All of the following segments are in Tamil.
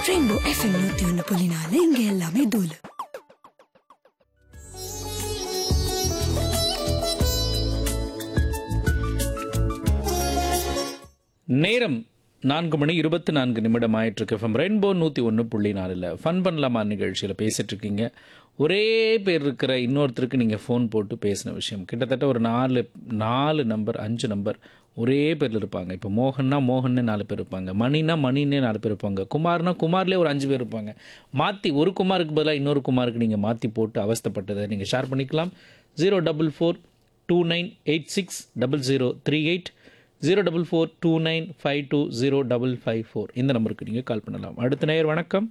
ரெயின்போ எஃப்எம் நூத்தி ஒன்னு புள்ளி நாலு இங்க எல்லாமே தூளு நேரம் நான்கு மணி இருபத்தி நான்கு நிமிடம் ஆயிட்டு எஃப்எம் ரெயின்போ நூற்றி ஒன்று புள்ளி நாலில் ஃபன் பண்ணலாமா நிகழ்ச்சியில் பேசிட்டு இருக்கீங்க ஒரே பேர் இருக்கிற இன்னொருத்தருக்கு நீங்கள் ஃபோன் போட்டு பேசின விஷயம் கிட்டத்தட்ட ஒரு நாலு நாலு நம்பர் அஞ்சு நம்பர் ஒரே பேரில் இருப்பாங்க இப்போ மோகன்னா மோகன்னே நாலு பேர் இருப்பாங்க மணினா மணின்னே நாலு பேர் இருப்பாங்க குமார்னா குமார்லேயே ஒரு அஞ்சு பேர் இருப்பாங்க மாற்றி ஒரு குமாருக்கு பதிலாக இன்னொரு குமாருக்கு நீங்கள் மாற்றி போட்டு அவஸ்தைப்பட்டதை நீங்கள் ஷேர் பண்ணிக்கலாம் zero double four two nine eight six double zero three eight zero double four two nine five two zero double five four இந்த நம்பருக்கு நீங்கள் கால் பண்ணலாம் அடுத்த நேயர் வணக்கம்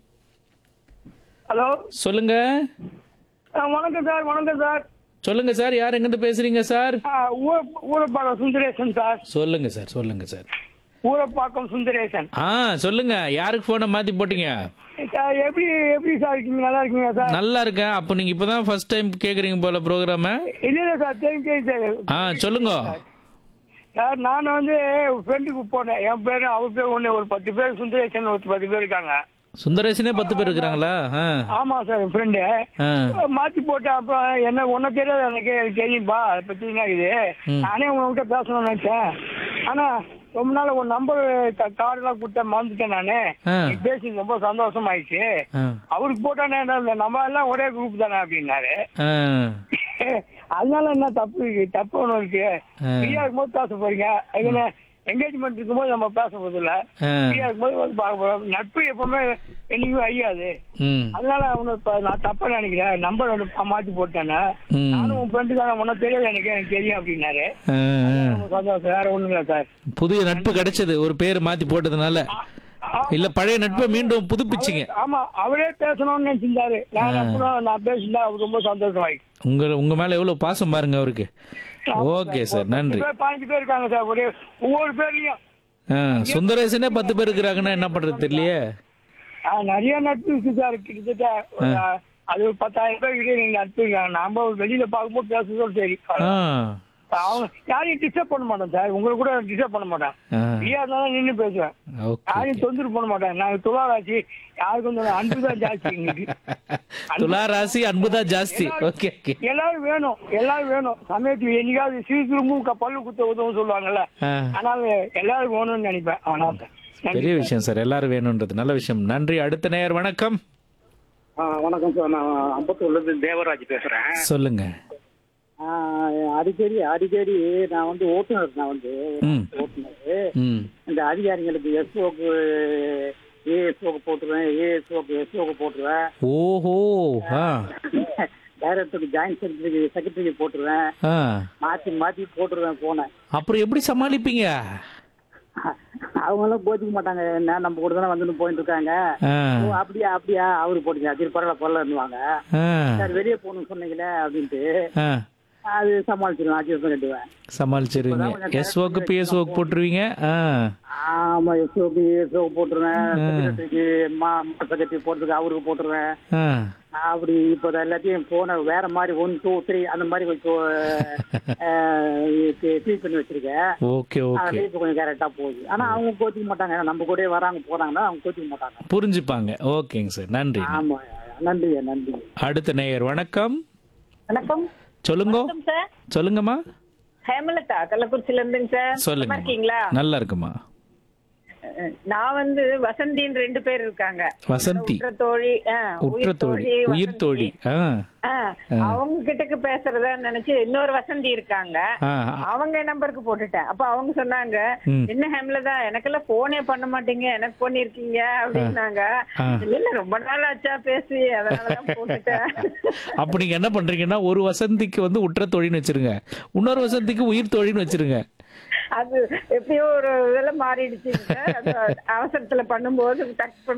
ஹலோ சொல்லுங்க ஆ, வணக்கம் சார் வணக்கம் சார் சொல்லுங்க சார் யார் எங்கிருந்து பேசுறீங்க சார் ஆ, ஊர- ஊரப்பாக்கம் சுந்தரேசன் சார் சொல்லுங்க சார் சொல்லுங்க சார் ஊரப்பாக்கம் சுந்தரேசன் ஆ சொல்லுங்க யாருக்கு ஃபோனை மாத்தி போட்டீங்க சார் எப்படி எப்படி சார் இருக்கீங்க நல்லா இருக்கீங்க சார் நல்லா இருக்கேன் அப்போ நீங்க இப்பதான் ஃபர்ஸ்ட் டைம் கேக்குறீங்க போல ப்ரோக்ராம இல்ல இல்ல சார் தெரியும் தெரியும் சார் ஆ சொல்லுங்க சார் நான் வந்து ஃப்ரெண்டுக்கு போனேன் என் பேரு அவர் பேர் ஒண்ணு ஒரு பத்து பேர் சுந்தரேசன் ஒரு பத்து பேர் இருக்காங்க சுந்தரேசனே பத்து பேர் இருக்கிறாங்களா ஆ ஆமா சார் என் ஃப்ரெண்டு ஆ மாத்தி போட்டேன் அப்புறம் என்ன ஒன்னும் தெரியாது எனக்கு எனக்கு தெரியும்பா அதை பத்தி என்ன இது நானே உங்ககிட்ட பேசணும்னு நினைச்சேன் ஆனா ரொம்ப நாள் ஒரு நம்பர் கார்டுலாம் கொடுத்தேன் மறந்துட்டேன் நானு ஆ. நீ பேசி ரொம்ப சந்தோஷம் ஆயிடுச்சு ஆ அவருக்கு போட்டானே என்ன நம்ம எல்லாம் ஒரே குரூப் தானே அப்படின்னாரு ஆ அதனால என்ன தப்பு இருக்கு தப்பு ஒண்ணு இருக்கு ஆ. ஃப்ரீயா இருக்கும்போது பேச போறீங்க அதுல என்கேஜ்மெண்ட் இருக்கும்போது நம்ம பேச போறது இல்ல ஆ ஃப்ரீயா இருக்கும்போது வந்து பார்க்க போறோம் நட்பு எப்பவுமே என்னைக்குமே அழியாது ம் அதனால அவனு இப்ப நான் தப்பா நினைக்கிறேன் நம்பர் வந்து பா- மாத்தி போட்டேனே ம் நானும் உன் ஃப்ரெண்டு தானே உனக்கு தெரியாது எனக்கு எனக்கு தெரியும் அப்படின்னாரு ஆ, ஆ. ரொம்ப சந்தோஷம் வேற ஒண்ணும் இல்ல சார் புதிய நட்பு கிடைச்சது ஒரு பேர் மாத்தி போட்டதுனால இல்ல பழைய நட்பை மீண்டும் புதுப்பிச்சிங்க ஆமா அவரே பேசணும்னு நினைச்சிருந்தாரு நான் அப்புறம் நான் பேசிட்டா அவர் ரொம்ப சந்தோஷம் ஆயிடுச்சு உங்க உங்க மேல எவ்வளவு பாசம் பாருங்க அவருக்கு ஓகே சார் நன்றி பத்து பேர், பதினஞ்சு பேர் இருக்காங்க சார் ஒரே ஒவ்வொரு பேர்லயும் ஆ, சுந்தரேசனே பத்து பேர் இருக்கிறாங்கன்னா என்ன பண்றது தெரியலையே ஆ, நிறைய நட்பு இருக்கு சார் கிட்டத்தட்ட ஒரு, அது ஒரு பத்தாயிரம் பேர் கிட்ட நீங்க நட்பு இருக்காங்க நாம வெளியில பார்க்கும்போது பேசுறதும் சரி ஆ அவங்க யாரையும் டிஸ்டர்ப் பண்ண மாட்டேன் சார் உங்களை கூட டிஸ்டர்ப் பண்ண மாட்டேன் ஆ, ஃப்ரீயா இருந்தாலும் நின்று பேசுவேன் ஓகே யாரையும் தொந்தரவு பண்ண மாட்டேன் நாங்க துளாராசி யாருக்கும் தொந்தரவு அன்பு தான் ஜாஸ்தி எங்களுக்கு துலா ராசி அன்புதான் ஜாஸ்தி ஓகே ஓகே எல்லாரும் வேணும் எல்லாரும் வேணும் சமயத்துக்கு என்னைக்காவது சிறு திரும்பவும் க- பல்லு குத்த உதவும் சொல்லுவாங்கல்ல ஆ, அதனால எல்லாரும் வேணும்னு நினைப்பேன் அவனா பெரிய விஷயம் சார் எல்லாரும் வேணும்ன்றது நல்ல விஷயம் நன்றி அடுத்த நேயர் வணக்கம் வணக்கம் சார் நான் அம்பத்தூர்ல இருந்து தேவராஜ் பேசுறேன் சொல்லுங்க அடிக்கடி அடிக்கடி நான் வந்து ஓட்டுநர் நான் வந்து ம் ஓட்டுநர் ம் இந்த அதிகாரிகளுக்கு எஸ்ஓக்கு ஏஎஸ்ஓக்கு போட்டுருவேன் ஏஎஸ்ஓக்கு எஸ்ஓக்கு போட்டுருவேன் ஓஹோ ஆ டைரக்டருக்கு ஜாயின்ட் செக்ரட்டரி செக்ரட்டரி போட்டுருவேன் ஆ மாத்தி மாத்தி போட்டுருவேன் போனேன் அப்புறம் எப்படி சமாளிப்பீங்க அவங்களும் கோச்சிக்க மாட்டாங்க என்ன நம்ம கூட தானே வந்து போயிட்டு இருக்காங்க ஆ ஓ, அப்படியா அப்படியா அவரு போட்டீங்க அது பரவாயில்ல பரவாயில்லன்னுவாங்க ஆ சார் வெளியே போகணும்னு சொன்னீங்களே அப்படின்ட்டு ஆ அது சமாளிச்சிருவேன் அட்ஜஸ்ட் பண்ணிடுவேன் சமாளிச்சிருவீங்க எஸ்ஓக்கு பிஎஸ்ஓக்கு போட்டுருவீங்க ஆ ஆமா எஸ்ஓக்கு எஸ்ஓ போட்டுருவேன் செக்ரட்டரிக்கு மா செக்ரட்டரி போட்டுருக்கு அவருக்கு போட்டுருவேன் ஆ அப்படி இப்போ எல்லாத்தையும் போன வேற மாதிரி ஒன் டூ த்ரீ அந்த மாதிரி கொஞ்சம் ட்ரீட் பண்ணி வச்சிருக்கேன் ஓகே ஓகே அது இப்போ கொஞ்சம் கரெக்டா போகுது ஆனா அவங்க கோச்சிக்க மாட்டாங்க ஏன்னா நம்ம கூட வராங்க போறாங்கன்னா அவங்க கோச்சிக்க மாட்டாங்க புரிஞ்சுப்பாங்க ஓகேங்க சார் நன்றி ஆமா நன்றி நன்றி அடுத்த நேயர் வணக்கம் வணக்கம் சொல்லுங்க வணக்கம் சார் சொல்லுங்கம்மா ஹேமலதா கள்ளக்குறிச்சில இருந்துங்க சார் நல்லா சொல்லுங்க இருக்கீங்களா நல்லா இருக்குமா அஹ், நான் வந்து வசந்தின்னு ரெண்டு பேர் இருக்காங்க வசந்தி உற்ற தோழி ஆ, உற்ற உயிர் தோழி உயிர் வசந்தி. தோழி ஆ ஆ, அவங்க கிட்டக்கு பேசுறதா நினைச்சு இன்னொரு வசந்தி இருக்காங்க ஆ அவங்க நம்பருக்கு போட்டுட்டேன் அப்ப அவங்க சொன்னாங்க ம். என்ன ஹேம்லதா எனக்கெல்லாம் போனே பண்ண மாட்டீங்க எனக்கு பண்ணிருக்கீங்க அப்படின்னாங்க ஆ. இல்ல இல்ல ரொம்ப நாள் ஆச்சா பேசி அதனாலதான் போட்டுட்டேன் அப்ப நீங்க என்ன பண்றீங்கன்னா ஒரு வசந்திக்கு வந்து உற்ற தோழின்னு வச்சிருங்க இன்னொரு வசந்திக்கு உயிர் தோழின்னு வச்சிருங்க அது எப்பயோ ஒரு இதுல மாறிடுச்சு அது அவசரத்துல பண்ணும்போது டச்